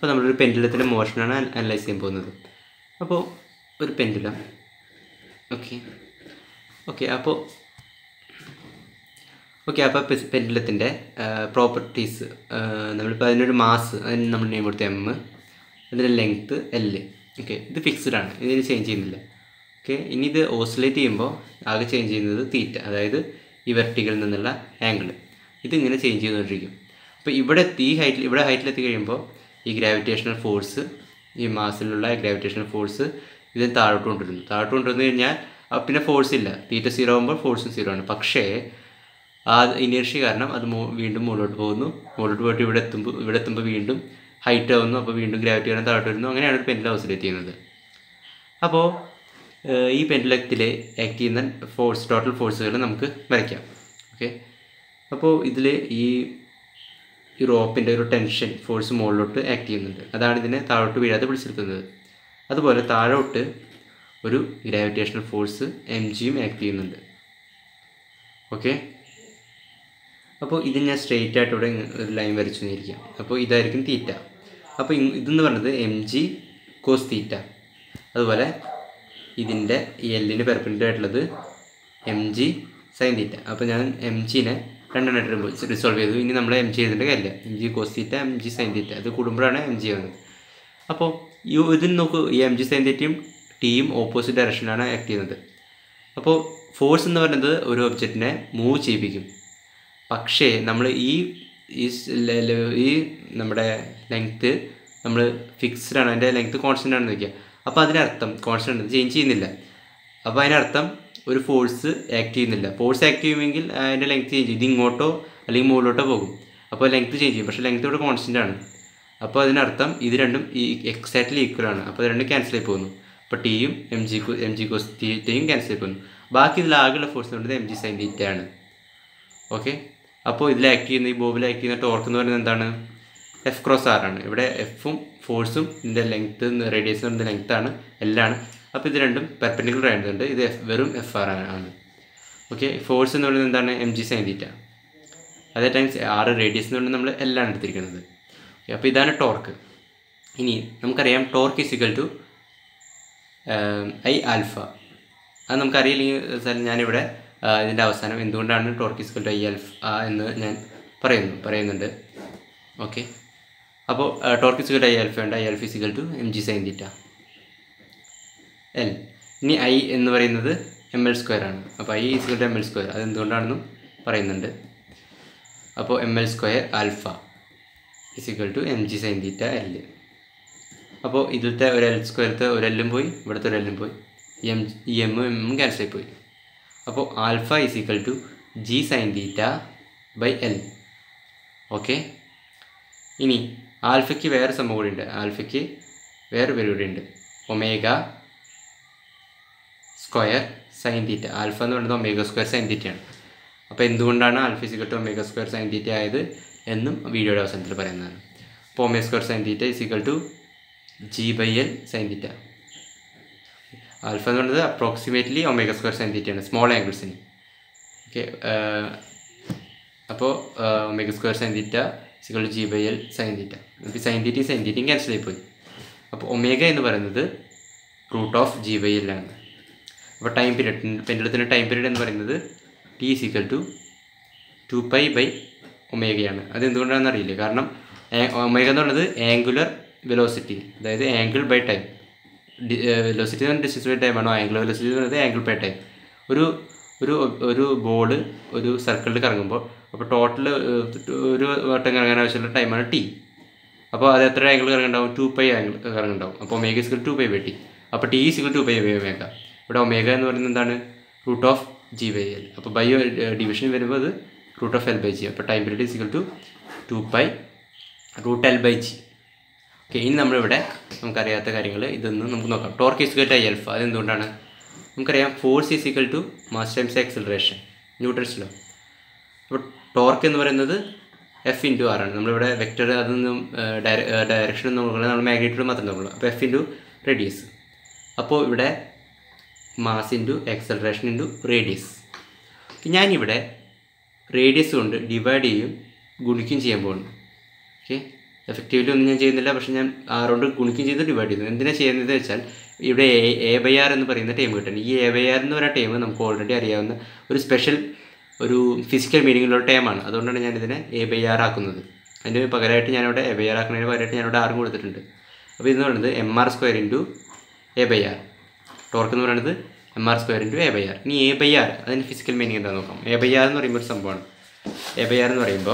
അപ്പോൾ നമ്മളൊരു പെൻഡുലത്തിൻ്റെ മോഷനാണ് അനലൈസ് ചെയ്യാൻ പോകുന്നത് അപ്പോൾ ഒരു പെൻഡുലം ഓക്കെ ഓക്കെ അപ്പോൾ ഓക്കെ അപ്പോൾ പെൻഡുലത്തിൻ്റെ പ്രോപ്പർട്ടീസ് നമ്മളിപ്പോൾ അതിനൊരു മാസ് അതിന് നമ്മൾ നെയിം കൊടുത്ത എം അതിൻ്റെ ലെങ്ത്ത് എൽ ഓക്കെ ഇത് ഫിക്സ്ഡ് ആണ് ഇതിന് ചേഞ്ച് ചെയ്യുന്നില്ല ഓക്കെ ഇനി ഇത് ഓസിലേറ്റ് ചെയ്യുമ്പോൾ ആകെ ചേഞ്ച് ചെയ്യുന്നത് തീറ്റ അതായത് ഈ വെർട്ടികളിൽ നിന്നുള്ള ആംഗിൾ ഇതിങ്ങനെ ചേഞ്ച് ചെയ്തുകൊണ്ടിരിക്കും അപ്പോൾ ഇവിടെ എത്തി ഈ ഹൈറ്റിൽ ഇവിടെ ഹൈറ്റിലെത്തി കഴിയുമ്പോൾ ഈ ഗ്രാവിറ്റേഷണൽ ഫോഴ്സ് ഈ മാസിലുള്ള ഗ്രാവിറ്റേഷണൽ ഫോഴ്സ് ഇതിന് താഴോട്ട് കൊണ്ടുവരുന്നു താഴോട്ട് കൊണ്ടുവന്നു കഴിഞ്ഞാൽ അഹ് പിന്നെ ഫോഴ്സ് ഇല്ല തീറ്റ സീറോ ആകുമ്പോൾ ഫോഴ്സും സീറോ ആണ് പക്ഷേ ആ ഇനേർഷ്യ കാരണം അത് മോ വീണ്ടും മുകളിലോട്ട് പോകുന്നു മുകളിലോട്ട് പോയിട്ട് ഇവിടെ എത്തുമ്പോൾ ഇവിടെ എത്തുമ്പോൾ വീണ്ടും ഹൈറ്റ് ആവുന്നു അപ്പോൾ വീണ്ടും ഗ്രാവിറ്റി കാരണം താഴോട്ട് വരുന്നു അങ്ങനെയാണ് ഒരു പെൻഡിൽ ഓസിലേറ്റ് ചെയ്യുന്നത് അപ്പോൾ ഏഹ്, ഈ പെൻഡുലത്തിൽ ആക്ട് ചെയ്യുന്ന ഫോഴ്സ് ടോട്ടൽ ഫോഴ്സുകൾ നമുക്ക് വരയ്ക്കാം ഓക്കെ അപ്പോൾ ഇതിൽ ഈ ഈ റോപ്പിൻ്റെ ഒരു ടെൻഷൻ ഫോഴ്സ് മുകളിലോട്ട് ആക്ട് ചെയ്യുന്നുണ്ട് അതാണ് ഇതിനെ താഴോട്ട് വീഴാതെ പിടിച്ചെടുക്കുന്നത് അതുപോലെ താഴോട്ട് ഒരു ഗ്രാവിറ്റേഷണൽ ഫോഴ്സ് എം ജിയും ആക്ട് ചെയ്യുന്നുണ്ട് ഓക്കെ അപ്പോൾ ഇത് ഞാൻ സ്ട്രെയിറ്റ് ആയിട്ട് ഇവിടെ ഇങ്ങ- ഒരു ലൈൻ വരച്ചു എന്നിരിക്കാം അപ്പോൾ ഇതായിരിക്കും തീറ്റ അപ്പോൾ ഇങ് ഇതെന്ന് പറയുന്നത് എം ജി കോസ് തീറ്റ അതുപോലെ ഇതിൻ്റെ ഈ എല്ലിന് പെർപ്പൻഡിക്കുലർ ആയിട്ടുള്ളത് എം ജി സൈൻ തീറ്റ അപ്പോൾ ഞാൻ എം ജിനെ രണ്ടെണ്ണമായിട്ട് റിസോൾവ് ചെയ്തു ഇനി നമ്മൾ എം ജി ചെയ്തിട്ട് കാര്യമില്ല M G cos theta M G sine theta അത് കൂടുമ്പോഴാണ് എം ജി ആവുന്നത് അപ്പോൾ ഈ ഇതിന് നോക്കൂ ഈ എം ജി സൈൻ തീറ്റയും ടിയും ഓപ്പോസിറ്റ് ഡയറക്ഷനിലാണ് ആക്ട് ചെയ്യുന്നത് അപ്പോൾ ഫോഴ്സ് എന്ന് പറയുന്നത് ഒരു ഒബ്ജക്റ്റിനെ മൂവ് ചെയ്യിപ്പിക്കും പക്ഷേ നമ്മൾ ഈ ഈ സ് ല- ല- ഈ നമ്മുടെ ലെങ്ത്ത് നമ്മൾ ഫിക്സ്ഡ് ആണ് അതിൻ്റെ ലെങ്ത്ത് കോൺസ്റ്റൻ്റ് ആണെന്ന് വയ്ക്കുക അപ്പോൾ അതിനർത്ഥം കോൺസ്റ്റൻ്റ് ചേഞ്ച് ചെയ്യുന്നില്ല അപ്പോൾ അതിനർത്ഥം ഒരു ഫോഴ്സ് ആക്ട് ചെയ്യുന്നില്ല ഫോഴ്സ് ആക്ട് ചെയ്യുമെങ്കിൽ അതിൻ്റെ ലെങ്ത്ത് ചേഞ്ച് ചെയ്യും ഇത് ഇങ്ങോട്ടോ അല്ലെങ്കിൽ മുകളിലോട്ടോ പോകും അപ്പോൾ ലെങ്ത്ത് ചേഞ്ച് ചെയ്യും പക്ഷേ ലെങ്ത്ത് ഇവിടെ കോൺസ്റ്റൻ്റ് ആണ് അപ്പോൾ അതിനർത്ഥം ഇത് രണ്ടും ഈ എക്സാക്ട്ലി ഈക്വൽ ആണ് അപ്പോൾ ഇത് രണ്ടും ക്യാൻസൽ ആയി പോകുന്നു അപ്പോൾ ടിയും M G M G cos തീറ്റയും ക്യാൻസൽ ആയി പോകുന്നു ബാക്കി ഇതിൽ ആകെയുള്ള ഫോഴ്സ് എന്ന് പറയുന്നത് എം ജി സൈൻ തീറ്റ ആണ് ഓക്കെ അപ്പോൾ ഇതിൽ ആക്ട് ചെയ്യുന്ന ഈ ബോബിൽ ആക്ട് ചെയ്യുന്ന ടോർക്ക് എന്ന് പറയുന്നത് എന്താണ് എഫ് ക്രോസ് ആർ ആണ് ഇവിടെ എഫും ഫോഴ്സും ഇതിൻ്റെ ലെങ്ത്ത് റേഡിയസ് എന്ന് പറയുന്നത് ലെങ്ത് ആണ് എല്ലാണ് അപ്പോൾ ഇത് രണ്ടും പെർപെൻഡിക്കുലർ ആയതുകൊണ്ട് ഇത് എഫ് വെറും എഫ് ആർ ആണ് ഓക്കെ ഫോഴ്സ് എന്ന് പറയുന്നത് എന്താണ് എം ജി സൈൻ തീറ്റ അതേ ടൈംസ് ആറ് റേഡിയസ് എന്ന് പറയുന്നത് നമ്മൾ എല്ലാം എടുത്തിരിക്കുന്നത് ഓക്കെ അപ്പോൾ ഇതാണ് ടോർക്ക് ഇനി നമുക്കറിയാം torque is equal to I alpha അത് നമുക്കറിയില്ലെങ്കിൽ സാർ ഞാനിവിടെ ആ, ഇതിൻ്റെ അവസാനം എന്തുകൊണ്ടാണ് torque is equal to I alpha എന്ന് ഞാൻ പറയുന്നു പറയുന്നുണ്ട് ഓക്കെ അപ്പോൾ torque is equal to I alpha ഉണ്ട് I alpha equal to M G sine theta L ഇനി ഐ എന്ന് പറയുന്നത് എം എൽ സ്ക്വയർ ആണ് അപ്പോൾ I equal to M L square അത് എന്തുകൊണ്ടാണെന്നും പറയുന്നുണ്ട് അപ്പോൾ M L square alpha equal to M G sine theta L അപ്പോൾ ഇതിലത്തെ ഒരു എൽ സ്ക്വയറത്തെ ഒരു എല്ലും പോയി ഇവിടുത്തെ ഒരു എല്ലും പോയി എം ഈ എമ്മും എമ്മും ക്യാൻസൽ ആയി പോയി അപ്പോൾ alpha equal to G sine theta by L okay ഇനി ആൽഫയ്ക്ക് വേറെ സംഭവം കൂടി ഉണ്ട് ആൽഫയ്ക്ക് വേറെ പേര് കൂടി ഉണ്ട് omega square sine theta alpha എന്ന് പറയുന്നത് ഒമേഗ സ്ക്വയർ സൈൻ തീറ്റയാണ് അപ്പോൾ എന്തുകൊണ്ടാണ് alpha equal to omega square sine theta ആയത് എന്നും വീഡിയോയുടെ അവസാനത്തിൽ പറയുന്നതാണ് അപ്പോൾ omega square sine theta equal to G by L sine theta alpha എന്ന് പറയുന്നത് അപ്രോക്സിമേറ്റ്ലി ഒമേഗ സ്ക്വയർ സൈൻ തീറ്റയാണ് സ്മോൾ ആംഗിൾസിന് ഓക്കെ അപ്പോൾ omega square sine theta equal to G by L sine theta നമുക്ക് സൈൻ തീറ്റയും സൈൻ തീറ്റയും cancel ആയിപ്പോയി അപ്പോൾ ഒമേഗ എന്ന് പറയുന്നത് root of G by L ആണ് അപ്പോൾ ടൈം പീരീഡ് പെൻഡലത്തിൻ്റെ ടൈം പീരീഡ് എന്ന് പറയുന്നത് T equal to two pi by ഒമേഗയാണ് അത് എന്തുകൊണ്ടാണെന്ന് അറിയില്ല കാരണം ഒമേഗ എന്ന് പറയുന്നത് ആംഗുലർ വെലോസിറ്റി അതായത് ആംഗിൾ ബൈ ടൈം വെലോസിറ്റി എന്ന് ഡിസ്റ്റൻസ് ബൈ ടൈം ആണോ ആംഗുലർ വെലോസിറ്റി എന്ന് പറയുന്നത് ആംഗിൾ ബൈ ടൈം ഒരു ഒരു ഒരു ബോൾ ഒരു സർക്കിളിൽ കറങ്ങുമ്പോൾ അപ്പോൾ ടോട്ടൽ ഒരു വട്ടം കറങ്ങാൻ ആവശ്യമുള്ള ടൈമാണ് ടി അപ്പോൾ അത് എത്ര ആംഗിൾ കറങ്ങുണ്ടാവും ടു പൈ ആംഗിൾ കറങ്ങുണ്ടാവും അപ്പോൾ omega is equal two pi by T അപ്പോൾ T is equal two pi by omega ഇവിടെ ഒമേഗ എന്ന് പറയുന്നത് എന്താണ് root of G by L അപ്പോൾ ബൈ ഡിവിഷൻ വരുമ്പോൾ അത് root of L by G അപ്പോൾ time period is equal to two pi root L by G okay ഇനി നമ്മളിവിടെ നമുക്കറിയാത്ത കാര്യങ്ങൾ ഇതൊന്നും നമുക്ക് നോക്കാം torque is equal to I alpha അതെന്തുകൊണ്ടാണ് നമുക്കറിയാം force equal to mass times acceleration Newton's law അപ്പോൾ ടോർക്ക് എന്ന് പറയുന്നത് എഫ് ഇൻറ്റു ആർ ആണ് നമ്മളിവിടെ വെക്റ്റർ അതൊന്നും ഡയറക്ഷൻ ഒന്നും നോക്കുന്നത് നമ്മൾ മാഗ്നറ്റ്യൂഡ് മാത്രം നോക്കുള്ളൂ അപ്പോൾ എഫ് ഇൻറ്റു റേഡിയസ് അപ്പോൾ ഇവിടെ mass into acceleration into radius ഞാനിവിടെ റേഡിയസ് കൊണ്ട് ഡിവൈഡ് ചെയ്യും ഗുണിക്കുകയും ചെയ്യാൻ പോകുന്നു ഓക്കെ എഫക്റ്റീവ്ലി ഒന്നും ഞാൻ ചെയ്യുന്നില്ല പക്ഷേ ഞാൻ ആറോണ്ട് ഗുണിക്കുകയും ചെയ്ത് ഡിവൈഡ് ചെയ്യുന്നു എന്തിനാണ് ചെയ്യുന്നത് വെച്ചാൽ ഇവിടെ എ എ ബൈ ആർ എന്ന് പറയുന്ന ടൈം കിട്ടുന്നത് ഈ എ ബൈ ആർ എന്ന് പറയുന്ന ടൈം നമുക്ക് ഓൾറെഡി അറിയാവുന്ന ഒരു സ്പെഷ്യൽ ഒരു ഫിസിക്കൽ മീനിങ്ങുള്ള ടൈമാണ് അതുകൊണ്ടാണ് ഞാൻ ഇതിനെ എ ബൈ ആർ ആക്കുന്നത് അതിന് പകരമായിട്ട് ഞാനിവിടെ എ ബൈ ആർ ആക്കുന്നതിന് പകരമായിട്ട് ഞാനിവിടെ ആറും കൊടുത്തിട്ടുണ്ട് അപ്പോൾ ഇതെന്ന് പറയുന്നത് M R square into A by R torque എന്ന് പറയുന്നത് M R square into A by R ഇനി എ ബൈ ആർ അതിൻ്റെ ഫിസിക്കൽ മീനിങ് എന്താണെന്ന് നോക്കാം എ ബൈ ആർ എന്ന് പറയുമ്പോൾ ഒരു സംഭവമാണ് എ ബൈ ആർ എന്ന് പറയുമ്പോൾ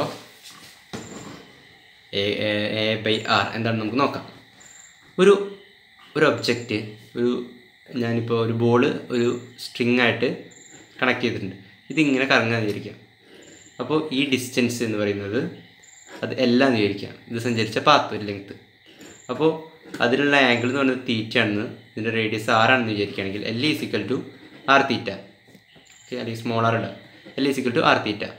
എ എ ബൈ ആർ എന്താണെന്ന് നമുക്ക് നോക്കാം ഒരു ഒരു ഒബ്ജക്റ്റ് ഒരു ഞാനിപ്പോൾ ഒരു ബോള് ഒരു സ്ട്രിങ് ആയിട്ട് കണക്ട് ചെയ്തിട്ടുണ്ട് ഇതിങ്ങനെ കറങ്ങാൻ വിചാരിക്കാം അപ്പോൾ ഈ ഡിസ്റ്റൻസ് എന്ന് പറയുന്നത് അത് എല്ലാം വിചാരിക്കാം ഇത് സഞ്ചരിച്ച പാത്ത് ഒരു ലെങ്ത്ത് അപ്പോൾ അതിലുള്ള ആംഗിൾ എന്ന് പറയുന്നത് തീറ്റ ആണെന്ന് ഇതിൻ്റെ റേഡിയസ് ആറാണെന്ന് വിചാരിക്കുകയാണെങ്കിൽ L is equal to R theta okay അല്ലെങ്കിൽ സ്മോൾ ആർ ഇടാം L is equal to R theta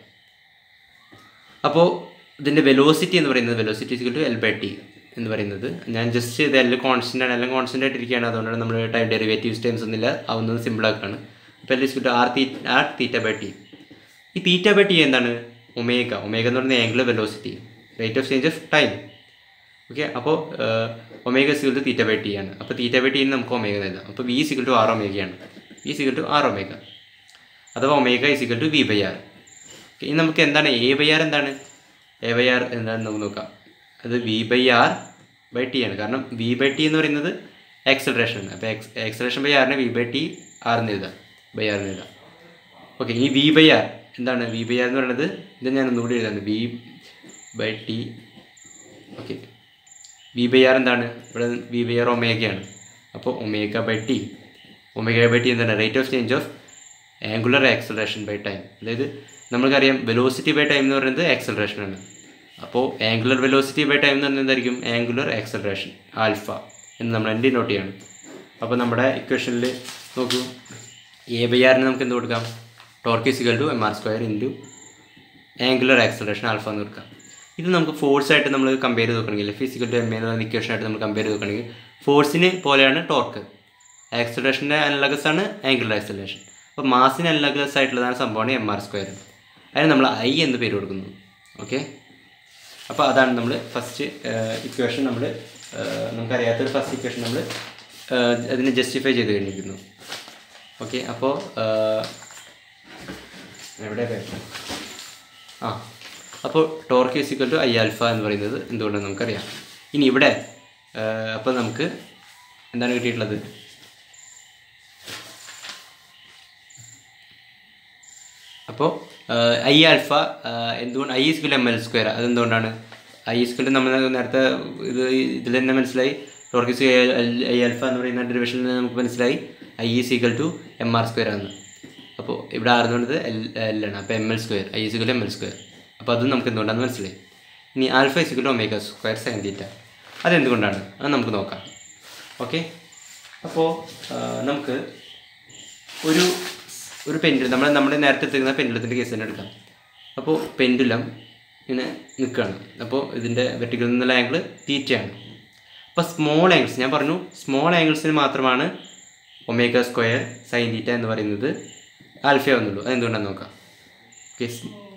അപ്പോൾ ഇതിൻ്റെ വെലോസിറ്റി എന്ന് പറയുന്നത് velocity equal to L by T എന്ന് പറയുന്നത് ഞാൻ ജസ്റ്റ് ഇത് എല്ലാം കോൺസ്റ്റൻ്റ് ആണ് എല്ലാം കോൺസ്റ്റൻ്റ് ആയിട്ടിരിക്കുകയാണ് അതുകൊണ്ടാണ് നമ്മൾ ടൈം ഡെറിവേറ്റീവ്സ് ടൈംസ് ഒന്നുമില്ല ആവുന്നത് സിമ്പിളാക്കാണ് അപ്പോൾ L is equal to R the R theta by T ഈ തീറ്റ ബൈ ടി എന്താണ് ഒമേഗ ഒമേഗ എന്ന് പറയുന്നത് angular velocity rate of change of time okay അപ്പോൾ omega equal to theta by T ആണ് അപ്പോൾ തീറ്റ ബൈ ടിയിൽ നമുക്ക് ഒമേഗ എഴുതാം അപ്പോൾ വി സിക്കൽ ടു ആർ ഒമേഗയാണ് V equal to R omega അഥവാ omega is equal to V by R ഇനി നമുക്ക് എന്താണ് എ ബൈ ആർ എന്താണ് എ ബൈ ആർ എന്താണെന്ന് നമുക്ക് നോക്കാം അത് V by R by T ആണ് കാരണം വി ബൈ ടി എന്ന് പറയുന്നത് ആക്സലറേഷൻ ആണ് അപ്പോൾ എക്സ് ആക്സലറേഷൻ ബൈ ആറിനെ വി ബൈ ടി ആർ എന്ന് എഴുതാം ബൈ ആർ എന്ന് എഴുതാം ഓക്കെ ഇനി വി ബൈ ആർ എന്താണ് വി ബൈ ആർ എന്ന് പറയുന്നത് ഇത് ഞാൻ ഒന്നുകൂടി എഴുതാണ് V by T okay V by R എന്താണ് ഇവിടെ വി ബൈ ആർ ഒമേഗയാണ് അപ്പോൾ omega by T omega by T എന്താണ് rate of change of angular acceleration by time അതായത് നമ്മൾക്കറിയാം വെലോസിറ്റി ബൈ ടൈം എന്ന് പറയുന്നത് ആക്സലറേഷൻ ആണ് അപ്പോൾ ആംഗുലർ വെലോസിറ്റി ബൈ ടൈം എന്ന് പറയുന്നത് എന്തായിരിക്കും ആംഗുലർ ആക്സലറേഷൻ ആൽഫ എന്ന് നമ്മൾ എൻ്റെ നോട്ട് ചെയ്യണം അപ്പോൾ നമ്മുടെ ഇക്വേഷനിൽ നോക്കൂ എ ബൈ ആറിന് നമുക്ക് എന്ത് കൊടുക്കാം torque is equal to M R square into angular acceleration alpha എന്ന് കൊടുക്കാം ഇത് നമുക്ക് ഫോഴ്സ് ആയിട്ട് നമ്മൾ കമ്പയർ ചെയ്ത് നോക്കണമെങ്കിൽ ഫിസിക്കൽ ടു എം എന്ന് പറയുന്ന ഇക്വേഷൻ ആയിട്ട് നമ്മൾ കമ്പയർ ചെയ്ത് നോക്കണമെങ്കിൽ ഫോഴ്സിന് പോലെയാണ് ടോർക്ക് ആക്സലറേഷൻ്റെ അനലഗസ് ആണ് ആംഗുലർ ആക്സലറേഷൻ അപ്പോൾ മാസിന് അനലഗസ് ആയിട്ടുള്ളതാണ് സംഭവമാണ് എം ആർ സ്ക്വയർ അതിന് നമ്മൾ ഐ എന്ന് പേര് കൊടുക്കുന്നു ഓക്കെ അപ്പോൾ അതാണ് നമ്മൾ ഫസ്റ്റ് ഇക്വേഷൻ നമ്മൾ നമുക്കറിയാത്തൊരു ഫസ്റ്റ് ഇക്വേഷൻ നമ്മൾ അതിനെ ജസ്റ്റിഫൈ ചെയ്ത് കഴിഞ്ഞിരിക്കുന്നു ഓക്കെ അപ്പോൾ എവിടെ പേര് ആ അപ്പോൾ torque is equal to I alpha എന്ന് പറയുന്നത് എന്തുകൊണ്ടാണ് നമുക്കറിയാം ഇനി ഇവിടെ അപ്പോൾ നമുക്ക് എന്താണ് കിട്ടിയിട്ടുള്ളത് അപ്പോൾ ഐ ആൽഫ എന്തുകൊണ്ട് I is equal M L square അതെന്തുകൊണ്ടാണ് ഐ ഈസ്കുൽ നമ്മൾ നേരത്തെ ഇത് ഇതിൽ തന്നെ മനസ്സിലായി ടോർക്കിസ് ഐ ആൽഫ എന്ന് പറയുന്ന ഡെറിവേഷനിൽ നിന്ന് നമുക്ക് മനസ്സിലായി I is equal to M R square ആണ് അപ്പോൾ ഇവിടെ ആർ എന്ന് പറയുന്നത് എൽ എൽ ആണ് അപ്പോൾ M L square I is equal M L square അപ്പോൾ അതും നമുക്ക് എന്തുകൊണ്ടാണെന്ന് മനസ്സിലായി ഇനി alpha is equal omega square sine theta അതെന്തുകൊണ്ടാണ് അത് നമുക്ക് നോക്കാം ഓക്കെ അപ്പോൾ നമുക്ക് ഒരു ഒരു പെൻഡുലം നമ്മൾ നമ്മുടെ നേരത്തെ എടുത്തിരുന്ന പെൻഡുലത്തിൻ്റെ കേസ് തന്നെ എടുക്കാം അപ്പോൾ പെൻഡുലം ഇങ്ങനെ നിൽക്കുകയാണ് അപ്പോൾ ഇതിൻ്റെ വെർട്ടിക്കൽ നിന്നുള്ള ആംഗിൾ തീറ്റയാണ് അപ്പോൾ സ്മോൾ ആംഗിൾസ് ഞാൻ പറഞ്ഞു സ്മോൾ ആംഗിൾസിന് മാത്രമാണ് ഒമേഗ സ്ക്വയർ സൈൻ തീറ്റ എന്ന് പറയുന്നത് ആൽഫയാവുന്നുള്ളൂ അതെന്തുകൊണ്ടാണെന്ന് നോക്കാം ഓക്കെ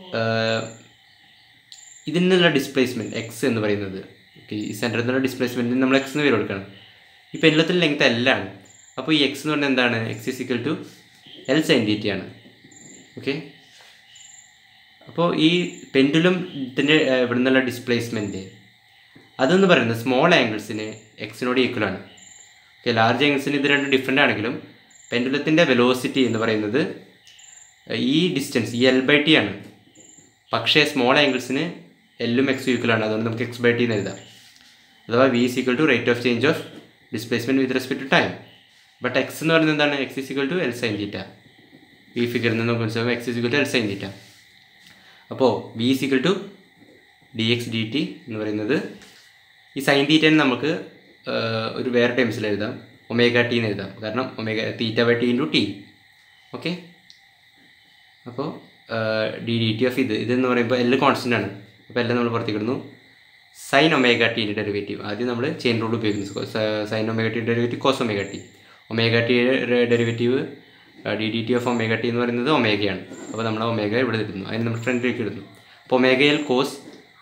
ഇതിൽ നിന്നുള്ള ഡിസ്പ്ലേസ്മെൻറ്റ് എക്സ് എന്ന് പറയുന്നത് ഓക്കെ ഈ സെൻറ്ററിൽ നിന്നുള്ള ഡിസ്പ്ലേസ്മെൻറ്റിന് നമ്മൾ എക്സ് എന്ന് പേര് കൊടുക്കണം ഈ പെൻഡുലത്തിൻ്റെ ലെങ്ത് എല്ലാണ് അപ്പോൾ ഈ എക്സ് എന്ന് പറഞ്ഞാൽ എന്താണ് X is equal to L sine ആണ് ഓക്കെ അപ്പോൾ ഈ പെൻഡുലം ഇതിൻ്റെ ഇവിടെ നിന്നുള്ള ഡിസ്പ്ലേസ്മെൻറ്റ് അതെന്ന് പറയുന്നത് സ്മോൾ ആംഗിൾസിന് എക്സിനോട് ഈക്വൽ ആണ് ഓക്കെ ലാർജ് ആംഗിൾസിന് ഇത് രണ്ടും ഡിഫറെൻ്റ് ആണെങ്കിലും പെൻഡുലത്തിൻ്റെ വെലോസിറ്റി എന്ന് പറയുന്നത് ഈ ഡിസ്റ്റൻസ് ഈ എൽ ബൈ ടി ആണ് പക്ഷേ സ്മോൾ ആംഗിൾസിന് എല്ലും എക്സ് ഈക്വൽ ആണ് അതുകൊണ്ട് നമുക്ക് എക്സ് ബൈ ടി എന്ന് എഴുതാം അഥവാ V is equal to rate of change of displacement with respect to time but X എന്ന് പറയുന്നത് എന്താണ് X is equal to L sine theta ഈ ഫിഗറിൽ നിന്ന് നമുക്ക് മനസ്സിലാവും X is equal to L sine theta അപ്പോൾ V is equal to D X D T എന്ന് പറയുന്നത് ഈ സൈൻ തീറ്റനെ നമുക്ക് ഒരു വേറെ ടൈംസിൽ എഴുതാം ഒമേഗ ടി എന്ന് എഴുതാം കാരണം omega theta by T into T okay അപ്പോൾ ഡി ഡി ടി ഓഫ് ഇത് ഇതെന്ന് പറയുമ്പോൾ എല്ലാം കോൺസ്റ്റൻ്റ് ആണ് അപ്പോൾ എല്ലാം നമ്മൾ പുറത്തേക്ക് ഇടുന്നു സൈൻ ഒമേഗ ടീൻ്റെ ഡെറിവേറ്റീവ് ആദ്യം നമ്മൾ ചെയിൻ റൂൾ ഉപയോഗിക്കുന്നു sine omega T derivative cos omega T omega T derivative D D T of omega T എന്ന് പറയുന്നത് ഒമേഗയാണ് അപ്പോൾ നമ്മൾ ഒമേഗ ഇവിടെ ഇടുന്നു അതിന് നമ്മൾ ഫ്രണ്ടിലേക്ക് ഇടുന്നു അപ്പോൾ ഒമേഗയിൽ കോസ്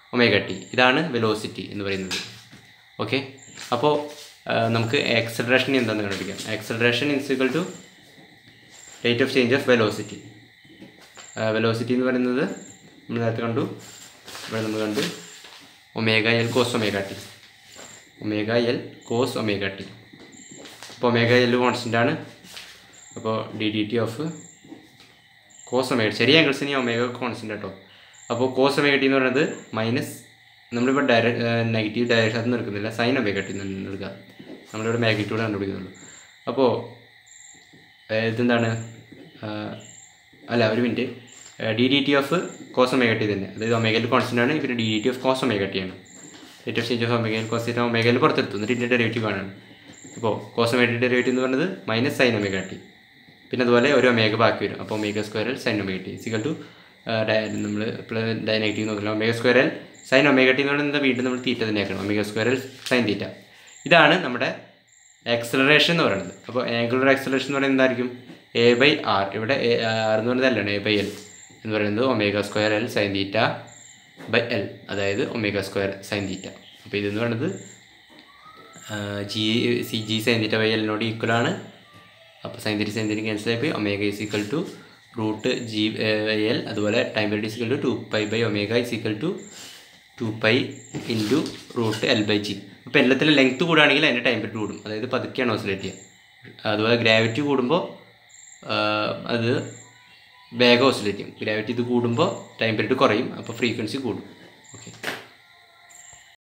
ഒമേഗ ടി ഇതാണ് വെലോസിറ്റി എന്ന് പറയുന്നത് ഓക്കെ അപ്പോൾ നമുക്ക് ആക്സലറേഷൻ എന്താണെന്ന് കണ്ടുപിടിക്കാം acceleration is equal to rate of change of velocity velocity എന്ന് പറയുന്നത് നമ്മൾ നേരത്തെ കണ്ടു ഇവിടെ നമ്മൾ കണ്ടു omega L cos omega T omega L cos omega T അപ്പോൾ ഒമേഗ എൽ കോൺസ്റ്റൻ്റ് ആണ് അപ്പോൾ D D T of cos omega ചെറിയ ആംഗിൾസിന് ഒമേഗ കോൺസ്റ്റൻ്റ് കേട്ടോ അപ്പോൾ കോസ് ഒമേഗ ടി എന്ന് പറയുന്നത് മൈനസ് നമ്മളിപ്പോൾ ഡയറക്റ്റ് നെഗറ്റീവ് ഡയറക്ഷൻ അത് എടുക്കുന്നില്ല സൈൻ ഒമേഗ ടി എന്ന് എടുക്കുക നമ്മളിവിടെ മാഗ്നിറ്റ്യൂഡ് കണ്ടുപിടിക്കുന്നുള്ളൂ അപ്പോൾ ഇതെന്താണ് അല്ല ഒരു minute D D T of cos omega T തന്നെ അതായത് ഒമേഗയിൽ കോൺസ്റ്റൻ്റ് ആണ് ഇവർ D D T of cos omega T ആണ് റേറ്റ് ഓഫ് ചേഞ്ച് ഓഫ് ഒമേഗയിൽ കോസ് തീറ്റ ഒമേഗയിൽ പുറത്തെടുത്തു എന്നിട്ട് ഇതിൻ്റെ ഡെറിവേറ്റീവ് ആണ് അപ്പോൾ കോസ് ഒമേഗ ടി ഡെറിവേറ്റീവ് എന്ന് പറയുന്നത് മൈനസ് സൈൻ ഒമേഗ ടി പിന്നെ അതുപോലെ ഒരു ഒമേഗ ബാക്കി വരും അപ്പോൾ ഒമേഗ സ്ക്വയറിൽ sine omega T equal to നമ്മൾ നെഗറ്റീവ് നോക്കില്ല ഒമേഗ സ്ക്വയറിൽ സൈൻ ഒമേഗ ടി എന്ന് പറയുന്നത് വീണ്ടും നമ്മൾ തീറ്റ തന്നെ ആക്കണം ഒമേഗ സ്ക്വയറിൽ സൈൻ തീറ്റ ഇതാണ് നമ്മുടെ ആക്സലറേഷൻ എന്ന് പറയുന്നത് അപ്പോൾ ആംഗുലർ ആക്സലറേഷൻ എന്ന് പറയുന്നത് എന്തായിരിക്കും എ ബൈ ആർ ഇവിടെ ആർ എന്ന് പറയുന്നത് അല്ലാണ് എ ബൈ എൽ എന്ന് പറയുന്നത് omega square L sine theta by L അതായത് ഒമേഗ സ്ക്വയർ സൈൻ തീറ്റ അപ്പോൾ ഇതെന്ന് പറയുന്നത് G C G sine theta by എല്ലിനോട് ഈക്വൽ ആണ് അപ്പോൾ sine theta sine theta cancel ആയി omega is equal to root G L അതുപോലെ time period is equal to two pi by omega is equal to two pi into root L by G അപ്പോൾ എല്ലാത്തിലും length കൂടുകയാണെങ്കിൽ അതിൻ്റെ time period കൂടും അതായത് പതുക്കെയാണ് oscillate ചെയ്യുക അതുപോലെ gravity കൂടുമ്പോൾ അത് വേഗം ഓസിലേറ്റ് ചെയ്യും ഗ്രാവിറ്റി ഇത് കൂടുമ്പോൾ ടൈം പീരീഡ് കുറയും അപ്പോൾ ഫ്രീക്വൻസി കൂടും ഓക്കെ